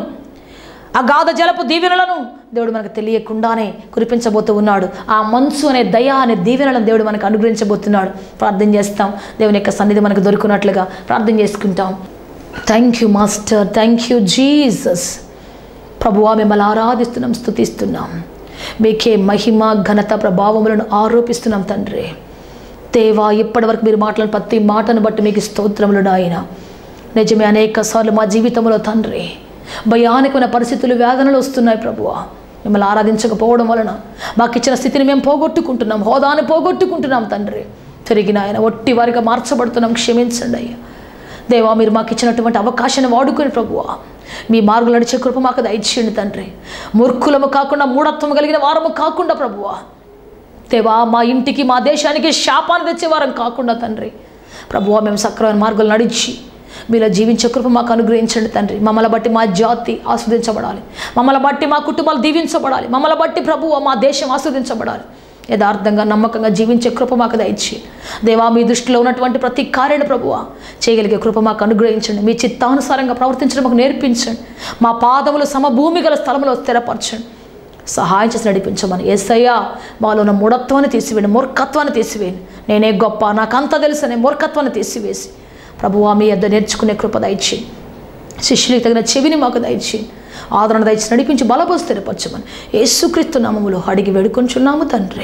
అగాధ జలపు దీవెనలను దేవుడు మనకు తెలియకుండానే కురిపించబోతూ ఉన్నాడు ఆ మనసు అనే దయ అనే దీవెనలను దేవుడు మనకు అనుగ్రహించబోతున్నాడు ప్రార్థన చేస్తాం దేవుని యొక్క సన్నిధి మనకు దొరికినట్లుగా ప్రార్థన చేసుకుంటాం thank you master thank you Jesus ప్రభువా మిమ్మల్ని ఆరాధిస్తున్నాం స్తుతిస్తున్నాం మీకే మహిమ ఘనత ప్రభావములను ఆరోపిస్తున్నాం తండ్రి దేవా ఇప్పటివరకు మీరు మాట్లాడిన ప్రతి మాటను బట్టి మీకు స్తోత్రములు నాయన నిజమే అనేక సార్లు మా జీవితంలో తండ్రి భయానకమైన పరిస్థితులు వేదనలు వస్తున్నాయి ప్రభువా మిమ్మల్ని ఆరాధించకపోవడం వలన మాకు ఇచ్చిన స్థితిని మేము పోగొట్టుకుంటున్నాం హోదాని పోగొట్టుకుంటున్నాం తండ్రి తిరిగి నాయన ఒట్టి వారిగా మార్చబడుతున్నాం క్షమించండి అయ్యా దేవా మీరు మాకు ఇచ్చినటువంటి అవకాశాన్ని వాడుకొని ప్రభువా మీ మార్గులు నడిచే కృప మాకు దయచేయండి తండ్రి మూర్ఖులము కాకుండా మూఢత్వం కలిగిన వారము కాకుండా ప్రభువా దేవా మా ఇంటికి మా దేశానికి శాపాన్ని తెచ్చేవారం కాకుండా తండ్రి ప్రభువా మేము సక్రమైన మార్గాలు నడిచి మీలో జీవించే కృప మాకు అనుగ్రహించండి తండ్రి మమ్మల్ని బట్టి మా జాతి ఆస్వాదించబడాలి మమ్మల్ని బట్టి మా కుటుంబాలు దీవించబడాలి మమ్మల్ని బట్టి ప్రభువ మా దేశం ఆస్వాదించబడాలి యథార్థంగా నమ్మకంగా జీవించే కృప మాకు దయచి దేవా మీ దృష్టిలో ఉన్నటువంటి ప్రతి కార్యాన్ని ప్రభువ చేయగలిగే కృప మాకు అనుగ్రహించండి మీ చిత్తానుసారంగా ప్రవర్తించడం మాకు నేర్పించండి మా పాదములు సమభూమి గల స్థలంలో స్థిరపరచండి సహాయం చేసి నడిపించమని ఏసయ్యా మాలో ఉన్న మూఢత్వాన్ని తీసివేయండి మూర్ఖత్వాన్ని తీసివేయండి నేనే గొప్ప నాకంతా తెలుసు అనే మూర్ఖత్వాన్ని తీసివేసి ప్రభువా మీ యొద్ద నేర్చుకునే కృప దయచి శిష్యులకు తగిన చెవిని మాకు దయచి ఆదరణ దయచి నడిపించి బలపోసి స్థిరపరచమని యేసుక్రీస్తు నామములో అడిగి వేడుకొంచున్నాము తండ్రి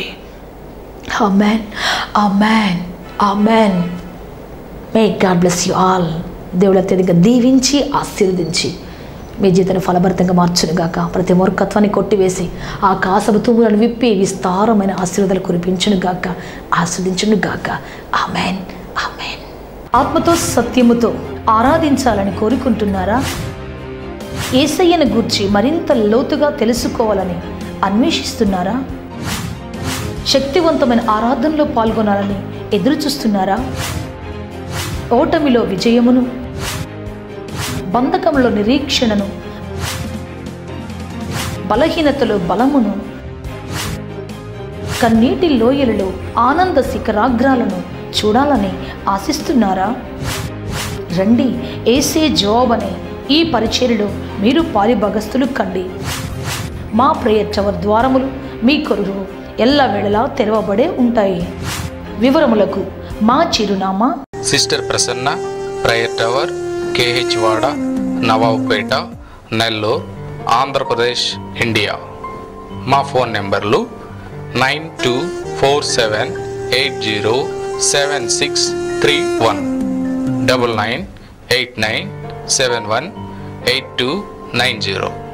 ఆ amen amen amen may God bless you all దేవుడు అత్యధికంగా దీవించి ఆశీర్వదించి మీ జీవితాన్ని ఫలభరితంగా మార్చునుగాక ప్రతి మూర్ఖత్వాన్ని కొట్టివేసి ఆ కాసపు తూములను విప్పి విస్తారమైన ఆశీర్వాదాలు కురిపించును గాక ఆస్వాదించును గాక ఆమెన్ ఆమెన్ ఆత్మతో సత్యముతో ఆరాధించాలని కోరుకుంటున్నారా ఏసయ్యను గూర్చి మరింత లోతుగా తెలుసుకోవాలని అన్వేషిస్తున్నారా శక్తివంతమైన ఆరాధనలో పాల్గొనాలని ఎదురు చూస్తున్నారా ఓటమిలో విజయమును బంధకంలో నిరీక్షణను బలహీనతలో బలమును కన్నీటి లోయలలో ఆనంద శిఖరాగ్రాలను చూడాలని ఆశిస్తున్నారా రండి ఏసే జవాబ్ అనే ఈ పరిచర్యలో మీరు పాలిభగస్తులు కండి మా ప్రేయర్ టవర్ ద్వారములు మీ కొరకు ఎల్ల వేళలా తెరవబడే ఉంటాయి వివరములకు మా చిరునామా sister Prasanna prayer tower KH వాడ నవాబ్పేట నెల్లూరు ఆంధ్రప్రదేశ్ ఇండియా మా ఫోన్ నెంబర్లు nine two four seven eight zero seven six three one double nine eight nine seven one eight two nine zero